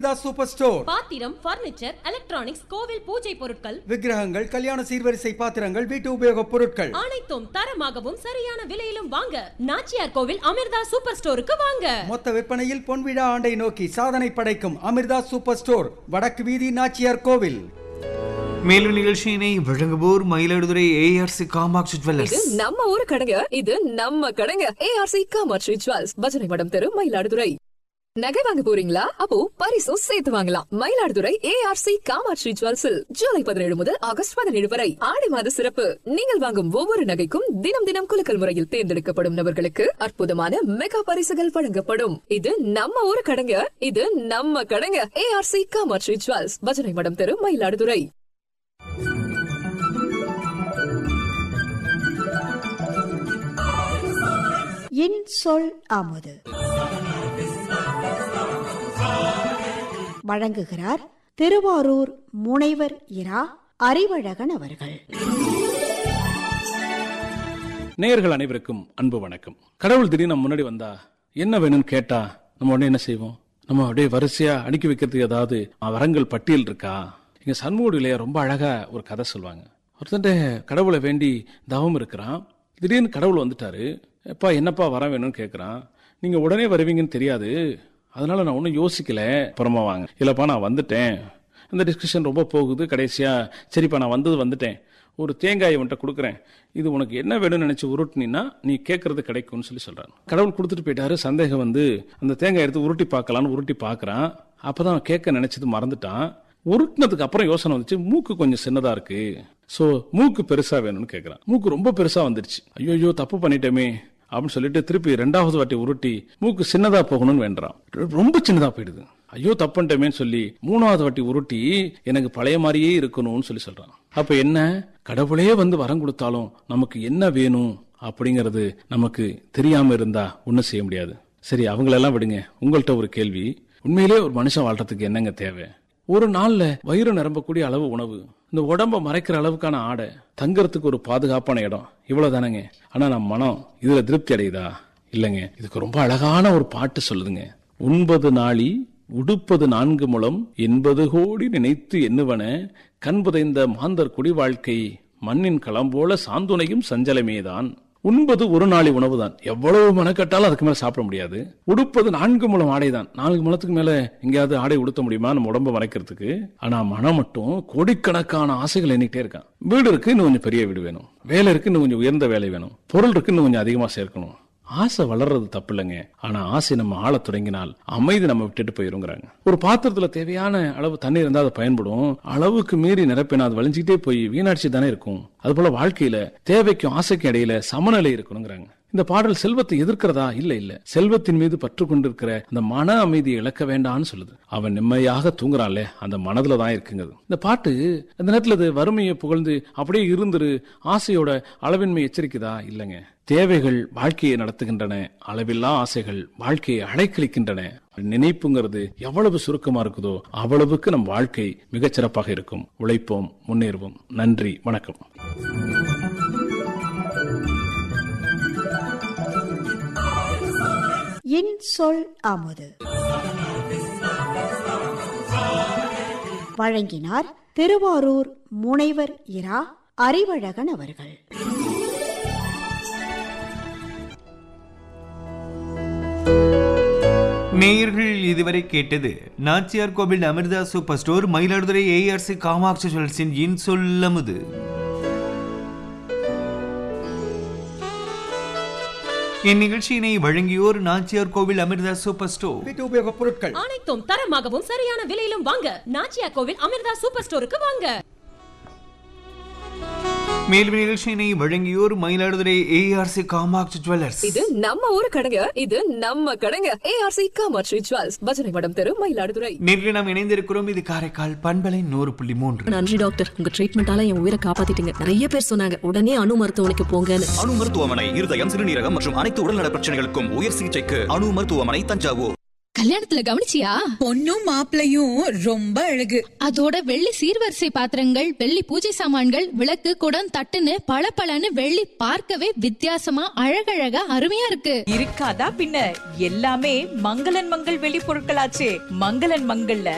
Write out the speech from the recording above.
அமிர்தாஸ் super store பாத்திரம் furniture electronics கோவில் பூஜை பொருட்கள் விக்கிரகங்கள் கல்யாண சீர்வரிசை பாத்திரங்கள் வீட்டு உபயோகப் பொருட்கள் அனைத்தும் தரமாகவும் சரியான விலையிலும் வாங்க நாச்சியார் கோவில் அமிர்தா சூப்பர் ஸ்டோருக்கு வாங்க மொத்த விற்பனையில் பொன்விழா ஆண்டை நோக்கி சாதனை படைக்கும் அமிர்தாஸ் சூப்பர் ஸ்டோர் வடக்கு வீதி நாச்சியார் கோவில் மேலும் நிகழ்ச்சியினை வழங்குவோர் மயிலாடுதுறை ஏஆர்சி காமாட்சி இது ஜுவல்லர்ஸ் நம்ம ஊரு கடைங்க இது நம்ம கடைங்க ஏஆர்சி காமாட்சி ஜுவல்ஸ் பஜனை மடம் தெரு மயிலாடுதுறை நகை வாங்க போறீங்களா அப்போ பரிசும் சேர்த்து வாங்கலாம் மயிலாடுதுறை ஏஆர்சி காமாட்சி ஜுவல்ஸில் ஜூலை பதினேழு முதல் ஆகஸ்ட் பதினேழு வரை ஆடி மாத சிறப்பு நீங்கள் வாங்கும் ஒவ்வொரு நகைக்கும் தினம் தினம் குலுக்கல் முறையில் தேர்ந்தெடுக்கப்படும் நபர்களுக்கு அற்புதமான மெகா பரிசுகள் வழங்கப்படும் இது நம்ம ஊரு கடைங்க இது நம்ம கடைங்க ஏஆர்சி காமாட்சி ஜுவல்ஸ் பஜனை மடம் தெரு மயிலாடுதுறை என் சொல் அமுது வழங்குகிறார் திருவாரூர் முனைவர் இரா அறிவழகன் அவர்கள் நேயர்கள் அனைவருக்கும் அன்பு வணக்கம் கடவுள் திடீர்னு நம்ம முன்னாடி வந்தா என்ன வேணும்னு கேட்டா நம்ம உடனே என்ன செய்வோம் நம்ம அப்படியே வரிசையா அடுக்கி வைக்கிறதுக்கு ஏதாவது வரங்கள் பட்டியல் இருக்கா இங்க சண்முகடியில ரொம்ப அழகா ஒரு கதை சொல்லுவாங்க ஒருத்தன்ட்ட கடவுளை வேண்டி தவம் இருக்கிறான் திடீர்னு கடவுள் வந்துட்டாரு எப்பா என்னப்பா வர வேணும்னு கேட்குறான் நீங்க உடனே வருவீங்கன்னு தெரியாது அதனால நான் ஒன்றும் யோசிக்கல அப்புறமா வாங்க இல்லப்பா நான் வந்துட்டேன் அந்த டிஸ்கஷன் ரொம்ப போகுது கடைசியா சரிப்பா நான் வந்தது வந்துட்டேன் ஒரு தேங்காயை உன்கிட்ட கொடுக்குறேன் இது உனக்கு என்ன வேணும்னு நினைச்சு உருட்டுனீன்னா நீ கேட்கறது கிடைக்கும்னு சொல்லி சொல்றான் கடவுள் கொடுத்துட்டு போயிட்டாரு சந்தேகம் வந்து அந்த தேங்காய் எடுத்து உருட்டி பார்க்கலான்னு உருட்டி பார்க்கறான் அப்பதான் அவன் கேட்க நினைச்சது மறந்துட்டான் உருட்டினதுக்கு அப்புறம் யோசனை வந்துச்சு மூக்கு கொஞ்சம் சின்னதா இருக்கு சோ மூக்கு பெருசா வேணும்னு கேட்கறான் மூக்கு ரொம்ப பெருசா வந்துருச்சு ஐயோ தப்பு பண்ணிட்டோமே அப்படின்னு சொல்லிட்டு திருப்பி ரெண்டாவது வாட்டி உருட்டி மூக்கு சின்னதா போகணும்னு வேண்டான் ரொம்ப சின்னதா போயிடுது ஐயோ தப்புன்ட்டமேன்னு சொல்லி மூணாவது வாட்டி உருட்டி எனக்கு பழைய மாதிரியே இருக்கணும்னு சொல்லி சொல்றான் அப்ப என்ன கடவுளே வந்து வரம் கொடுத்தாலும் நமக்கு என்ன வேணும் அப்படிங்கிறது நமக்கு தெரியாம இருந்தா ஒண்ணும் செய்ய முடியாது சரி அவங்களெல்லாம் விடுங்க உங்கள்கிட்ட ஒரு கேள்வி உண்மையிலே ஒரு மனுஷன் வாழ்றதுக்கு என்னங்க தேவை ஒரு நாள்ல வயிறு நிரம்பக்கூடிய அளவு உணவு இந்த உடம்ப மறைக்கிற அளவுக்கான ஆடை தங்கறதுக்கு ஒரு பாதுகாப்பான இடம் இவ்வளவு தானேங்க ஆனா நம்ம மனம் இதுல திருப்தி அடையுதா இல்லைங்க இதுக்கு ரொம்ப அழகான ஒரு பாட்டு சொல்லுதுங்க உண்பது நாளி உடுப்பது நான்கு முழம் எண்பது கோடி நினைத்து எண்ணுவன கண்புதைந்த மாந்தர் குடி வாழ்க்கை மண்ணின் களம் போல சாந்துணையும் சஞ்சலமேதான் உண்பது ஒரு நாளை உணவுதான் எவ்வளவு மெனக்கட்டாலும் அதுக்கு மேல சாப்பிட முடியாது உடுப்பது நான்கு முழம் ஆடைதான் நான்கு முழத்துக்கு மேல எங்கேயாவது ஆடை உடுத்த முடியுமா நம்ம உடம்ப மறைக்கிறதுக்கு ஆனா மனம் மட்டும் கோடிக்கணக்கான ஆசைகள் எண்ணிக்கிட்டே இருக்கான் வீடு இருக்கு இன்னும் கொஞ்சம் பெரிய வீடு வேணும் வேலை இருக்கு இன்னும் கொஞ்சம் உயர்ந்த வேலை வேணும் பொருள் இருக்கு இன்னும் கொஞ்சம் அதிகமா சேர்க்கணும் ஆசை வளர்றது தப்பு இல்லைங்க ஆனா ஆசை நம்ம ஆளத் தொடங்கினால் அமைதி நம்ம விட்டுட்டு போயிருங்கிறாங்க ஒரு பாத்திரத்துல தேவையான அளவு தண்ணீர் இருந்தா அது பயன்படும் அளவுக்கு மீறி நிரப்பினா அது வலிஞ்சுக்கிட்டே போய் வீணாட்சி தானே இருக்கும் அது போல வாழ்க்கையில தேவைக்கும் ஆசைக்கும் இடையில சமநிலை இருக்கணுங்கிறாங்க இந்த பாடல் செல்வத்தை எதிர்க்கிறதா இல்ல இல்ல செல்வத்தின் மீது பற்று கொண்டிருக்கிற அந்த மன அமைதியை இழக்க வேண்டாம்னு சொல்லுது அவன் நிம்மதியாக தூங்குறான்ல அந்த மனதுல தான் இருக்குங்க இந்த பாட்டு அந்த நேரத்துல இது வறுமையை புகழ்ந்து அப்படியே இருந்துரு ஆசையோட அளவின்மை எச்சரிக்குதா இல்லைங்க தேவைகள் வாழ்க்கையை நடத்துகின்றன அளவில்லா ஆசைகள் வாழ்க்கையை அலைக்கழிக்கின்றன நினைப்புங்கிறது எவ்வளவு சுருக்கமா இருக்குதோ அவ்வளவுக்கு நம் வாழ்க்கை மிகச்சிறப்பாக இருக்கும் உழைப்போம் முன்னேறுவோம் நன்றி வணக்கம் என் சொல் அமுது வழங்கினார் திருவாரூர் முனைவர் இரா அறிவழகன் அவர்கள் நேயர்கள் இதுவரை கேட்டது நாச்சியார் கோவில் Amirtha super store Mayiladuthurai ARC Kamatchi ஜுவல்ஸின் இன் சொல்லமுது இந்நிகழ்ச்சியினை வழங்கியோர் நாச்சியார் கோவில் அமிர்தா சூப்பர் ஸ்டோர் வீட்டு உபயோகப் பொருட்கள் அனைத்தும் தரமாகவும் சரியான விலையிலும் வாங்க நாச்சியார் கோவில் அமிர்தா சூப்பர் ஸ்டோருக்கு வாங்க மேலும் நிகழ்ச்சியினை வழங்கியோர் மயிலாடுதுறை ஏஆர்சி காமாட்சி ஜுவல்லர்ஸ் இது நம்ம ஊரு கடைங்க இது நம்ம கடைங்க ஏஆர்சி காமாட்சி ஜுவல்ஸ் பஜனை மடம் தெரு மயிலாடுதுறை நேரில் நாம் இணைந்திருக்கிறோம் இது காரைக்கால் பண்பலை நூறு புள்ளி மூன்று நன்றி டாக்டர் உங்க ட்ரீட்மெண்டால என் உயிரை காப்பாத்திட்டீங்க நிறைய பேர் சொன்னாங்க உடனே அணு மருத்துவமனைக்கு போங்கன்னு அணு மருத்துவமனை இருதயம் சிறுநீரகம் மற்றும் அனைத்து உடல்நல பிரச்சனைகளுக்கும் உயர் சிகிச்சைக்கு அணு மருத்துவமனை தஞ்சாவூர் கல்யாணத்துல கவனிச்சியா பொண்ணும் மாப்பிளையும் ரொம்ப அழகு அதோட வெள்ளி சீர்வரிசை பாத்திரங்கள் வெள்ளி பூஜை சாமான்கள் விளக்கு குடம் தட்டுன்னு பளபளன்னு வெள்ளி பார்க்கவே வித்தியாசமா அழகழகா அருமையா இருக்கு இருக்காதா பின்ன எல்லாமே மங்களன் மங்கள் வெளி பொருட்களாச்சே மங்களன் மங்கள்ல